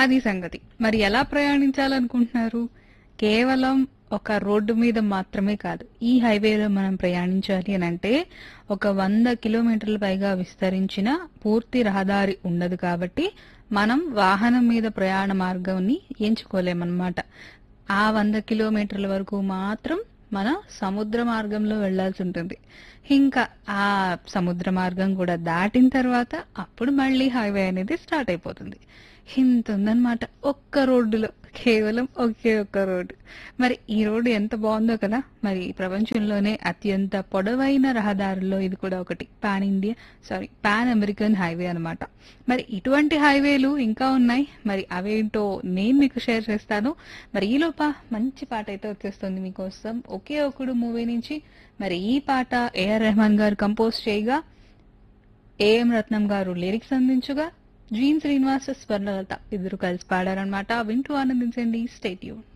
అది సంగతి మరి ఎలా ప్రయాణించాలనుకుంటున్నారు కేవలం ఒక రోడ్డు మీద మాత్రమే కాదు ఈ హైవేలో మనం ప్రయాణించాలి అని అంటే ఒక వంద కిలోమీటర్ల పైగా విస్తరించిన పూర్తి రహదారి ఉండదు కాబట్టి మనం వాహనం మీద ప్రయాణ మార్గాన్ని ఎంచుకోలేమన్నమాట ఆ వంద కిలోమీటర్ల వరకు మాత్రం మన సముద్ర మార్గంలో వెళ్లాల్సి ఉంటుంది ఇంకా ఆ సముద్ర మార్గం కూడా దాటిన తర్వాత అప్పుడు మళ్ళీ హైవే అనేది స్టార్ట్ అయిపోతుంది ఇంత ఉందన్నమాట ఒక్క రోడ్డులో కేవలం ఒకే ఒక్క రోడ్డు మరి ఈ రోడ్డు ఎంత బాగుందో కదా మరి ప్రపంచంలోనే అత్యంత పొడవైన రహదారుల్లో ఇది కూడా ఒకటి pan India sorry pan American highway అన్నమాట మరి ఇటువంటి హైవేలు ఇంకా ఉన్నాయి మరి అవేంటో నేను మీకు షేర్ చేస్తాను మరి ఈలోప మంచి పాట అయితే వచ్చేస్తుంది మీకోసం ఒకే ఒకడు మూవీ నుంచి మరి ఈ పాట ఏఆర్ రెహమాన్ గారు కంపోజ్ చేయగా ఏఎం రత్నం గారు లిరిక్స్ అందించగా జీన్ శ్రీనివాస స్వర్ణలత ఇద్దరు కలిసి పాడారనమాట వింటూ ఆనందించండి స్టేట్యూన్